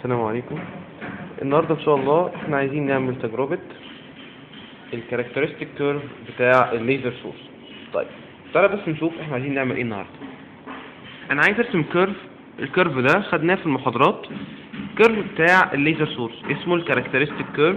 السلام عليكم النهاردة ان شاء الله احنا عايزين نعمل تجربة الكاركترستيك كيرف بتاع الليزر سورس طيب تعالى بس نشوف احنا عايزين نعمل ايه النهاردة انا عايز ارسم كيرف الكيرف ده خدناه في المحاضرات كيرف بتاع الليزر سورس اسمه الكاركترستيك كيرف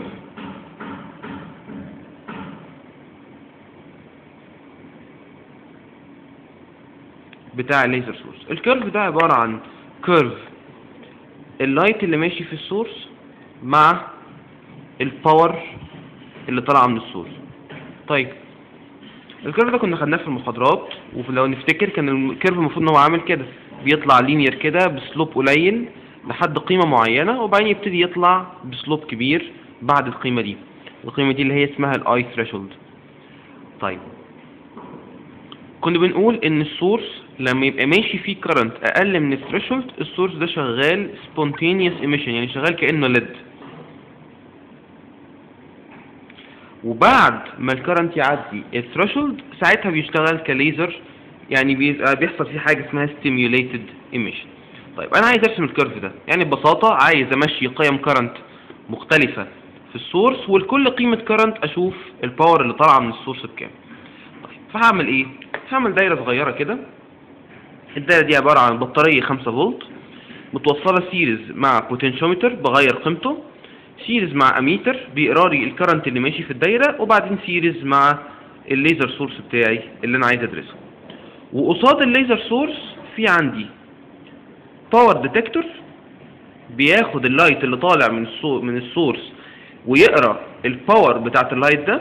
بتاع الليزر سورس الكيرف ده عبارة عن كيرف اللايت اللي ماشي في السورس مع الباور اللي طالعه من السورس طيب الكيرف ده كنا خدناه في المحاضرات ولو نفتكر كان الكيرف المفروض ان هو عامل كده بيطلع لينير كده بسلوب قليل لحد قيمة معينة وبعدين يبتدي يطلع بسلوب كبير بعد القيمة دي القيمة دي اللي هي اسمها الاي ثريشولد طيب كنا بنقول ان السورس لما يبقى ماشي فيه كرنت اقل من الثريشولد السورس ده شغال spontaneous emission يعني شغال كانه ليد وبعد ما الكرنت يعدي الثريشولد ساعتها بيشتغل كليزر يعني بيبقى بيحصل فيه حاجه اسمها stimulated emission طيب انا عايز ارسم الكيرف ده يعني ببساطه عايز امشي قيم كرنت مختلفه في السورس ولكل قيمه كرنت اشوف الباور اللي طالعه من السورس بكام طيب فهعمل ايه هعمل دايره صغيره كده الدايره دي عباره عن بطاريه 5 فولت متوصله سيريز مع بوتنشيومتر بغير قيمته سيريز مع اميتر بيقرا لي الكرنت اللي ماشي في الدايره وبعدين سيريز مع الليزر سورس بتاعي اللي انا عايز ادرسه وقصاد الليزر سورس في عندي باور ديتكتور بياخد اللايت اللي طالع من السو من السورس ويقرا الباور بتاعت اللايت ده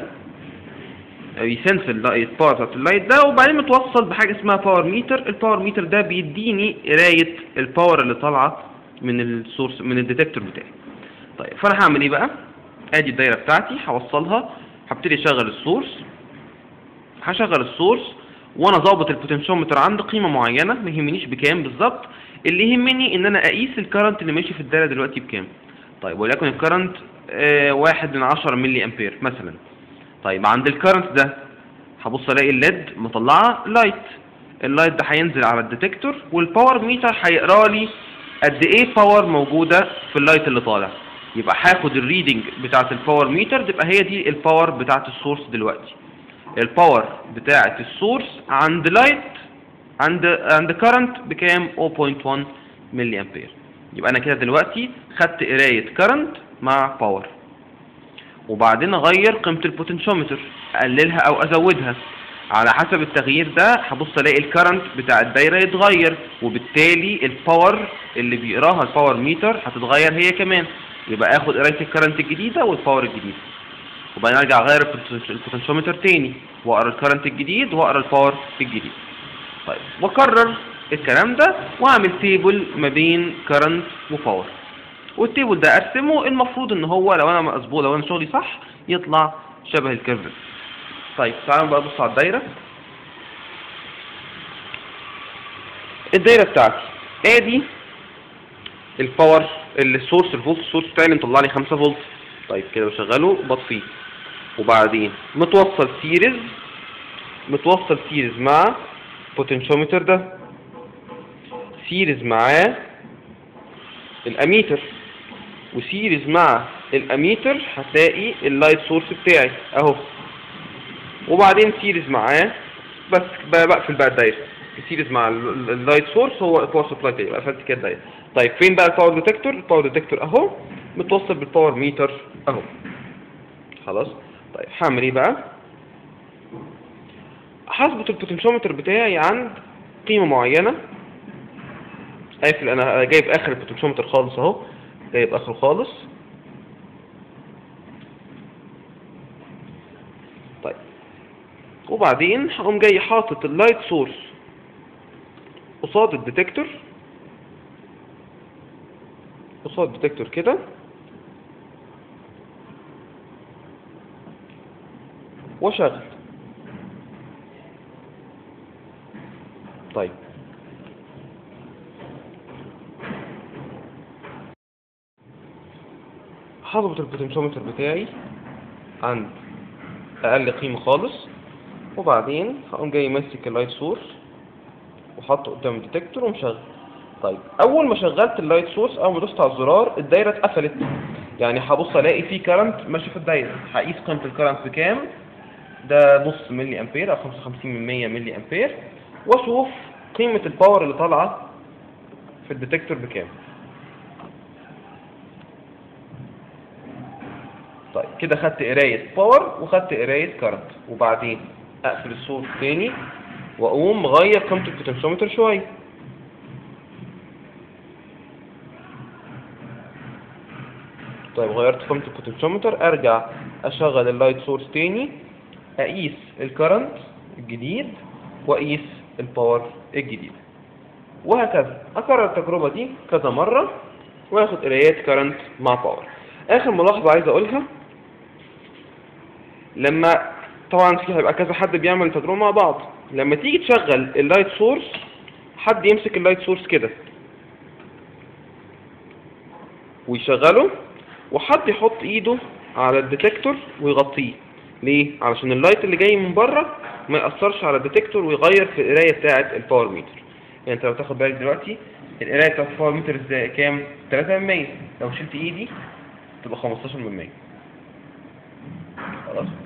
يسنس الباور بتاعت اللايت ده وبعدين متوصل بحاجه اسمها باور ميتر الباور ميتر ده بيديني قرايه الباور اللي طالعه من السورس من الديتكتور بتاعي طيب فانا هعمل ايه بقى ادي الدايره بتاعتي هوصلها هبتدي اشغل السورس هشغل السورس وانا ظابط البوتنشيومتر عند قيمه معينه ما يهمنيش بكام بالظبط اللي يهمني ان انا اقيس الكرنت اللي ماشي في الدايره دلوقتي بكام طيب وليكن الكرنت آه واحد من عشرة ملي امبير مثلا طيب عند الكرنت ده هبص الاقي الليد مطلعه لايت اللايت ده هينزل على الديتكتور والباور ميتر هيقرا لي قد ايه باور موجوده في اللايت اللي طالع يبقى هاخد الريدنج بتاعه الباور ميتر تبقى هي دي الباور بتاعه السورس دلوقتي الباور بتاعه السورس عند لايت عند عند كرنت بكام 0.1 ملي امبير يبقى انا كده دلوقتي خدت قرايه كرنت مع باور وبعدين اغير قيمه البوتنشيومتر اقللها او ازودها على حسب التغيير ده هبص الاقي الكرنت بتاع الدايره يتغير وبالتالي الباور اللي بيقراها الباور ميتر هتتغير هي كمان يبقى اخد قرايه الكرنت الجديده والباور الجديد وبعدين ارجع اغير البوتنشيومتر تاني واقرا الكرنت الجديد واقرا الباور الجديد طيب واكرر الكلام ده واعمل تيبل ما بين كرنت وباور والتيبل ده ارسمه المفروض ان هو لو انا مظبوط لو انا شغلي صح يطلع شبه الكيرف طيب تعالوا بقى نبص على الدايره الدايره بتاعتي ادي الباور السورس الفولت السورس بتاعي اللي مطلع لي 5 فولت طيب كده بشغله بطفيه وبعدين متوصل سيريز متوصل سيريز مع بوتنشيومتر ده سيريز معاه الاميتر وسيريز مع الاميتر هتلاقي اللايت سورس بتاعي اهو وبعدين سيريز معاه بس بقفل بقى الدايره السيريز مع اللايت سورس هو الباور سبلاي بتاعي يبقى قفلت كده الدايره طيب فين بقى الباور ديتكتور الباور ديتكتور اهو متوصل بالباور ميتر اهو خلاص طيب هعمل ايه بقى هظبط البوتنشيومتر بتاعي عند قيمه معينه قافل انا جايب اخر البوتنشيومتر خالص اهو جايب اخره خالص طيب وبعدين هقوم جاي حاطط اللايت سورس قصاد الديتكتور قصاد الديتكتور كده واشغل طيب هظبط البوتنشيومتر بتاعي عند اقل قيمه خالص وبعدين هقوم جاي ماسك اللايت سورس وحاطه قدام الديتكتور ومشغل طيب اول ما شغلت اللايت سورس اول ما دوست على الزرار الدايره اتقفلت يعني هبص الاقي في كارنت ماشي في الدايره هقيس قيمه الكارنت بكام ده نص ملي امبير او 55 من 100 ملي امبير واشوف قيمه الباور اللي طالعه في الديتكتور بكام طيب كده خدت قرايه باور وخدت قرايه كارنت وبعدين اقفل السورس تاني واقوم مغير قيمه البوتنشيومتر شويه طيب غيرت قيمه البوتنشيومتر ارجع اشغل اللايت سورس تاني اقيس الكرنت الجديد واقيس الباور الجديد وهكذا اكرر التجربه دي كذا مره واخد قرايات كرنت مع باور اخر ملاحظه عايز اقولها لما طبعا في هيبقى كذا حد بيعمل تجربه مع بعض لما تيجي تشغل اللايت سورس حد يمسك اللايت سورس كده ويشغله وحد يحط ايده على الديتكتور ويغطيه ليه علشان اللايت اللي جاي من بره ما ياثرش على الديتكتور ويغير في القرايه بتاعه الباور ميتر يعني انت لو تاخد بالك دلوقتي القرايه بتاعه الباور ميتر ازاي كام 3 من 100 لو شلت ايدي تبقى 15 من 100 خلاص